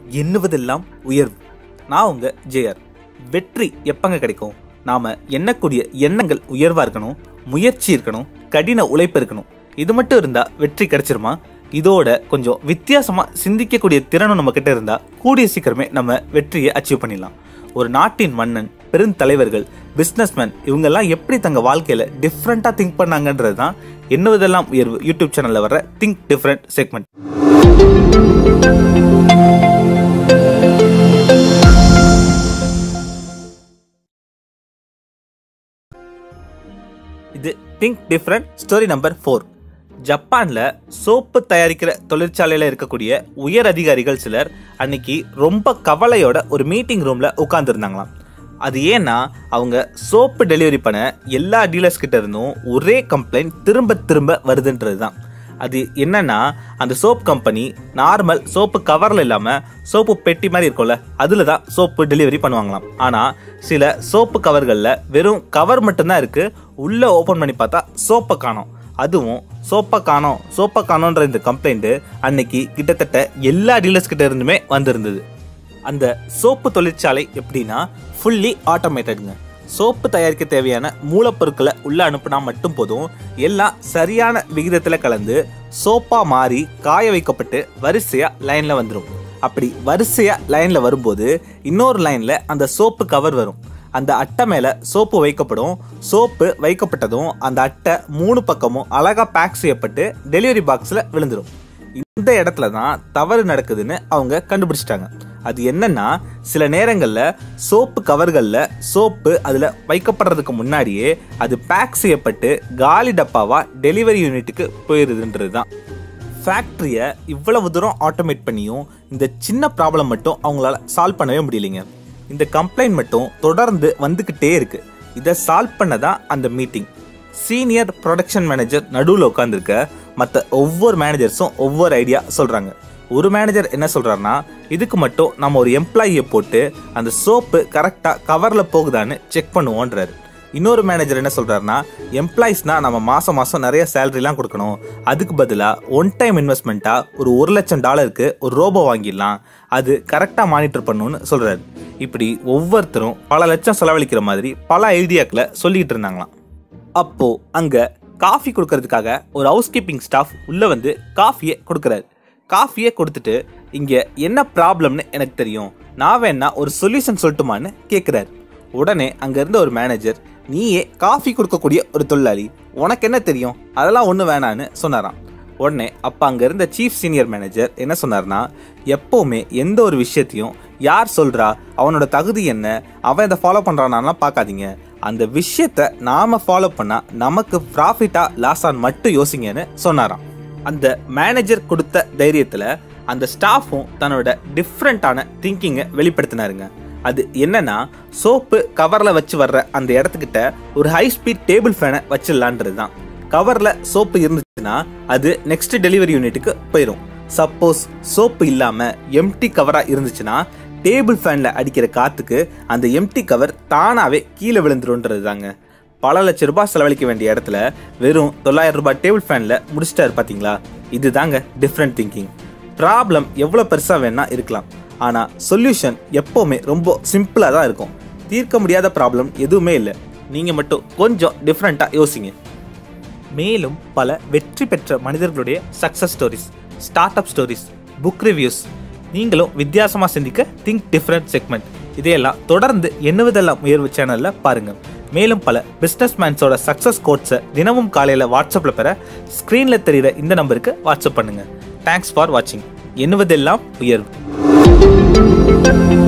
எண்ணுவதெல்லாம் உயர்வு நான் உங்க ஜெயர் வெற்றி எப்பங்க கிடைக்கும் நாம எண்ணக்கூடிய எண்ணங்கள் உயர்வா இருக்கணும் முயற்சி இருக்கணும் கடின உழைப்பு இருக்கணும் இது மட்டும் இருந்தா வெற்றி கிடைச்சிருமா இதோட கொஞ்சம் வித்தியாசமா சிந்திக்கக்கூடிய திறனும் நம்ம கிட்ட இருந்தா கூடிய சீக்கிரமே நம்ம வெற்றியை அச்சீவ் பண்ணிடலாம் ஒரு நாட்டின் மன்னன் பெருந்தலைவர்கள் பிஸ்னஸ்மேன் இவங்கெல்லாம் எப்படி தங்க வாழ்க்கையில டிஃப்ரெண்டா திங்க் பண்ணாங்கன்றது தான் என்னவதெல்லாம் உயர்வு யூடியூப் சேனல்ல வர திங்க் டிஃப்ரெண்ட் செக்மெண்ட் இது think different story number four ஜப்பான்ல சோப்பு தயாரிக்கிற தொழிற்சாலையில இருக்கக்கூடிய உயர் அதிகாரிகள் சிலர் அன்னைக்கு ரொம்ப கவலையோட ஒரு மீட்டிங் ரூம்ல உட்கார்ந்துருந்தாங்களாம் அது ஏன்னா அவங்க சோப்பு டெலிவரி பண்ண எல்லா டீலர்ஸ் கிட்ட இருந்தும் ஒரே கம்ப்ளைண்ட் திரும்ப திரும்ப வருதுன்றது தான் அது என்னன்னா அந்த சோப் கம்பெனி நார்மல் சோப்பு கவர்ல இல்லாம சோப்பு பெட்டி மாதிரி இருக்கும்ல அதுல தான் சோப்பு டெலிவரி பண்ணுவாங்களாம் ஆனா சில சோப்பு கவர்கள்ல வெறும் கவர் மட்டும்தான் இருக்கு உள்ள ஓபன் பண்ணி பார்த்தா சோப்பை காணோம் அதுவும் சோப்பை காணோம் சோப்பை காணோன்ற இந்த கம்ப்ளைண்ட் அன்னைக்கு கிட்டத்தட்ட எல்லா டீலர்ஸ் கிட்ட இருந்துமே வந்திருந்தது அந்த சோப்பு தொழிற்சாலை எப்படின்னா ஃபுல்லி ஆட்டோமேட்டடுங்க சோப்பு தயாரிக்க தேவையான மூலப்பொருட்களை உள்ள அனுப்புனா மட்டும் போதும் எல்லாம் சரியான விகிதத்துல கலந்து சோப்பா மாறி காய வைக்கப்பட்டு வரிசையா லைன்ல வந்துடும் அப்படி வரிசையா லைன்ல வரும்போது இன்னொரு லைன்ல அந்த சோப்பு கவர் வரும் அந்த அட்டை மேல சோப்பு வைக்கப்படும் சோப்பு வைக்கப்பட்டதும் அந்த அட்டை மூணு பக்கமும் அழகா பேக் செய்யப்பட்டு டெலிவரி பாக்ஸ்ல விழுந்துடும் இந்த இடத்துல தான் தவறு நடக்குதுன்னு அவங்க கண்டுபிடிச்சிட்டாங்க அது என்னன்னா சில நேரங்கள்ல சோப்பு கவர்கள்ல சோப்பு அதுல வைக்கப்படுறதுக்கு முன்னாடியே அது பேக் செய்யப்பட்டு காலி டப்பாவா டெலிவரி யூனிட்டுக்கு போயிருதுன்றது தான் ஃபேக்ட்ரியை இவ்வளவு தூரம் ஆட்டோமேட் பண்ணியும் இந்த சின்ன ப்ராப்ளம் மட்டும் அவங்களால சால்வ் பண்ணவே முடியலைங்க இந்த கம்ப்ளைண்ட் மட்டும் தொடர்ந்து வந்துக்கிட்டே இருக்கு இதை சால்வ் பண்ண தான் அந்த மீட்டிங் சீனியர் ப்ரொடக்ஷன் மேனேஜர் நடுவில் உட்காந்துருக்க மற்ற ஒவ்வொரு மேனேஜர்ஸும் ஒவ்வொரு ஐடியா சொல்கிறாங்க ஒரு மேனேஜர் என்ன சொல்கிறாருன்னா இதுக்கு மட்டும் நம்ம ஒரு எம்ப்ளாயியை போட்டு அந்த சோப்பு கரெக்டாக கவரில் போகுதான்னு செக் பண்ணுவோன்றாரு இன்னொரு மேனேஜர் என்ன சொல்றாருன்னா எம்ப்ளாயிஸ்னா நம்ம மாசம் மாசம் நிறைய சேலரிலாம் கொடுக்கணும் அதுக்கு பதிலாக ஒன் டைம் இன்வெஸ்ட்மெண்ட்டா ஒரு ஒரு லட்சம் டாலருக்கு ஒரு ரோபோ வாங்கிடலாம் அது கரெக்டாக மானிட்டர் பண்ணணும்னு சொல்றாரு இப்படி ஒவ்வொருத்தரும் பல லட்சம் செலவழிக்கிற மாதிரி பல ஐடியாக்களை சொல்லிட்டு இருந்தாங்களாம் அப்போ அங்க காஃபி கொடுக்கறதுக்காக ஒரு ஹவுஸ் கீப்பிங் ஸ்டாஃப் உள்ள வந்து காஃபியை கொடுக்கறாரு காஃபியை கொடுத்துட்டு இங்க என்ன ப்ராப்ளம்னு எனக்கு தெரியும் நான் வேணா ஒரு சொல்யூஷன் சொல்லட்டுமான்னு கேட்குறாரு உடனே அங்க இருந்த ஒரு மேனேஜர் நீயே காஃபி கொடுக்கக்கூடிய ஒரு தொழிலாளி உனக்கு என்ன தெரியும் அதெல்லாம் ஒன்றும் வேணான்னு சொன்னாராம் உடனே அப்போ அங்கே இருந்த சீஃப் சீனியர் மேனேஜர் என்ன சொன்னார்னா எப்போவுமே எந்த ஒரு விஷயத்தையும் யார் சொல்கிறா அவனோட தகுதி என்ன அவன் இதை ஃபாலோ பண்ணுறானாலாம் பார்க்காதீங்க அந்த விஷயத்த நாம ஃபாலோ பண்ணா நமக்கு ப்ராஃபிட்டா லாஸான் மட்டும் யோசிங்கன்னு சொன்னாராம் அந்த மேனேஜர் கொடுத்த தைரியத்தில் அந்த ஸ்டாஃபும் தன்னோட டிஃப்ரெண்ட்டான திங்கிங்கை வெளிப்படுத்தினாருங்க அது என்னன்னா சோப்பு கவரில் வச்சு வர்ற அந்த இடத்துக்கிட்ட ஒரு ஹை ஸ்பீட் டேபிள் ஃபேனை வச்சிடலான்றது தான் கவரில் சோப்பு இருந்துச்சுன்னா அது நெக்ஸ்ட் டெலிவரி யூனிட்டுக்கு போயிடும் சப்போஸ் சோப்பு இல்லாமல் எம்டி கவராக இருந்துச்சுன்னா டேபிள் ஃபேனில் அடிக்கிற காற்றுக்கு அந்த எம்டி கவர் தானாகவே கீழே விழுந்துருன்றது தாங்க பல லட்ச ரூபாய் செலவழிக்க வேண்டிய இடத்துல வெறும் தொள்ளாயிரம் ரூபாய் டேபிள் ஃபேனில் முடிச்சிட்டாரு பார்த்தீங்களா இதுதாங்க டிஃப்ரெண்ட் திங்கிங் ப்ராப்ளம் எவ்வளோ பெருசாக வேணா இருக்கலாம் ஆனால் சொல்யூஷன் எப்போவுமே ரொம்ப சிம்பிளாக தான் இருக்கும் தீர்க்க முடியாத ப்ராப்ளம் எதுவுமே இல்லை நீங்கள் மட்டும் கொஞ்சம் டிஃப்ரெண்ட்டாக யோசிங்க மேலும் பல வெற்றி பெற்ற மனிதர்களுடைய success stories start up stories book reviews நீங்களும் வித்தியாசமாக சிந்திக்க திங்க் டிஃப்ரெண்ட் செக்மெண்ட் இதையெல்லாம் தொடர்ந்து எண்ணுவதெல்லாம் உயர்வு சேனலில் பாருங்கள் மேலும் பல பிஸ்னஸ் மேன்ஸோட சக்ஸஸ் கோட்ஸை தினமும் காலையில் வாட்ஸ்அப்பில் பெற ஸ்க்ரீனில் தெரிகிற இந்த நம்பருக்கு வாட்ஸ்அப் பண்ணுங்கள் தேங்க்ஸ் ஃபார் வாட்சிங் எண்ணுவதெல்லாம் உயர்வு